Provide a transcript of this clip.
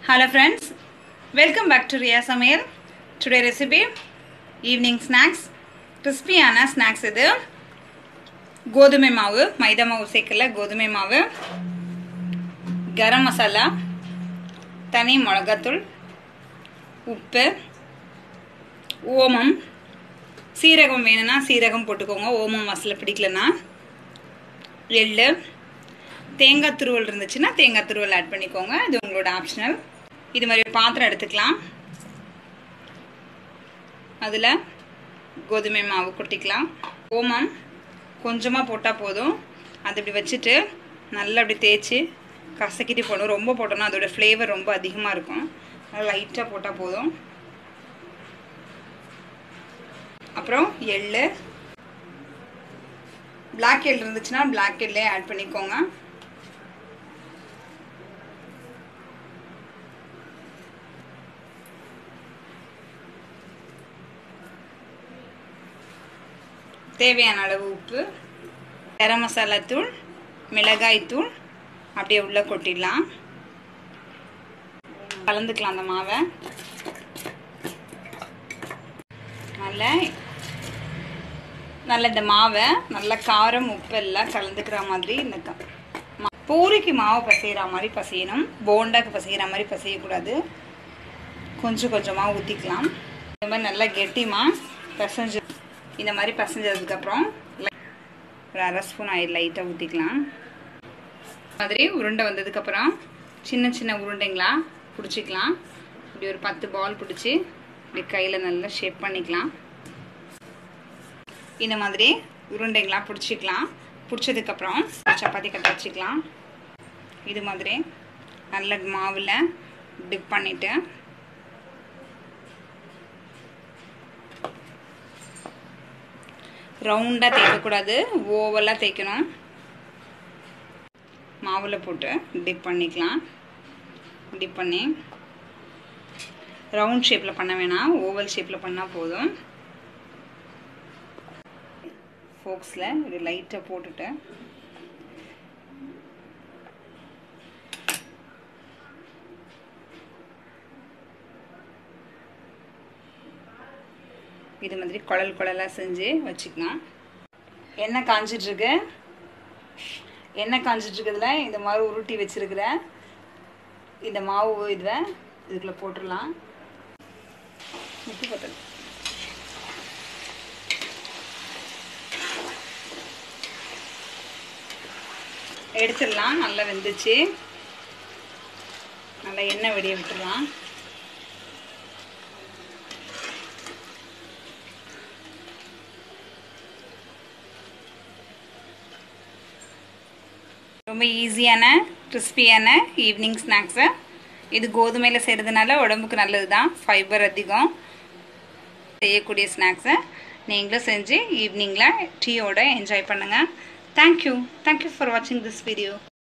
Hello friends, welcome back to Ria Samail. Today recipe evening snacks. கிறிஸ்பியான snacks இது கோதுமை மாவு மைதா மாவு சேர்க்கல கோதுமை மாவு கரம் மசாலா தனி மிளகாத்தூள் உப்பு ஓமம் சீரகம் வேணும்னா சீரகம் போட்டுக்கோங்க ஓமம் மசாலா பிடிக்கலன்னா எள்ளு தேங்காய் துருவல் இருந்துச்சுன்னா தேங்காய் துருவல் ஆட் பண்ணிக்கோங்க இது உங்களோட ஆப்ஷனல் இது மாதிரி ஒரு பாத்திரம் எடுத்துக்கலாம் அதில் கோதுமை மாவு கொட்டிக்கலாம் ஓமம் கொஞ்சமாக போட்டால் போதும் அது இப்படி வச்சுட்டு நல்லா அப்படி தேய்ச்சி கசக்கிட்டு போடணும் ரொம்ப போட்டோம்னா அதோட ஃப்ளேவர் ரொம்ப அதிகமாக இருக்கும் நல்லா லைட்டாக போட்டால் போதும் அப்புறம் எள்ளு பிளாக் எள் இருந்துச்சுன்னா பிளாக் எல்லே ஆட் பண்ணிக்கோங்க தேவையான அளவு உப்பு கரம் மசாலா தூள் மிளகாய் தூள் அப்படியே உள்ளே கொட்டிடலாம் கலந்துக்கலாம் அந்த மாவை நல்ல நல்ல இந்த மாவை நல்ல காரம் உப்பு எல்லாம் கலந்துக்கிற மாதிரி இந்த பூரிக்கு மாவு பசைகிற மாதிரி பசையணும் போண்டாக்கு பசைகிற மாதிரி பசையக்கூடாது கொஞ்சம் கொஞ்சமாக ஊற்றிக்கலாம் இந்த மாதிரி நல்லா கெட்டிமாக பசைஞ்சு இந்த மாதிரி பசைஞ்சதுக்கப்புறம் ஒரு அரை ஸ்பூன் ஆயில் லைட்டாக ஊற்றிக்கலாம் மாதிரி உருண்டை வந்ததுக்கப்புறம் சின்ன சின்ன உருண்டைங்களா பிடிச்சிக்கலாம் இப்படி ஒரு பத்து பால் பிடிச்சி இப்படி கையில் நல்லா ஷேப் பண்ணிக்கலாம் இந்த மாதிரி உருண்டைங்களா பிடிச்சிக்கலாம் பிடிச்சதுக்கப்புறம் சப்பாத்தி கட்ட வச்சுக்கலாம் இது மாதிரி நல்ல மாவில் டிப் பண்ணிவிட்டு ரவுண்டாக தேய்க்கக்கூடாது ஓவலாக தேய்க்கணும் மாவில் போட்டு டிப் பண்ணிக்கலாம் டிப் பண்ணி ரவுண்ட் ஷேப்பில் பண்ண வேணாம் ஓவல் ஷேப்பில் பண்ணால் போதும் ஃபோக்ஸில் ஒரு லைட்டாக போட்டுட்டு இது மாதிரி குழல் குழலாக செஞ்சு வச்சுக்கலாம் எண்ணெய் காஞ்சிட்ருக்கு எண்ணெய் காஞ்சிட்ருக்கிறதுல இந்த மாதிரி உருட்டி வச்சுருக்கிறேன் இந்த மாவு இதில் இதுக்குள்ளே போட்டுடலாம் உப்பு பத்தல் எடுத்துடலாம் நல்லா வெந்துச்சு நல்லா எண்ணெய் வெடிய விட்டுடலாம் ரொம்ப ஈஸியான கிறிஸ்பியான ஈவினிங் ஸ்நாக்ஸு இது கோதுமையில் செய்கிறதுனால உடம்புக்கு நல்லது தான் ஃபைபர் அதிகம் செய்யக்கூடிய ஸ்நாக்ஸை நீங்களும் செஞ்சு ஈவினிங்கில் டீயோட என்ஜாய் பண்ணுங்கள் தேங்க்யூ தேங்க்யூ ஃபார் வாட்சிங் திஸ் வீடியோ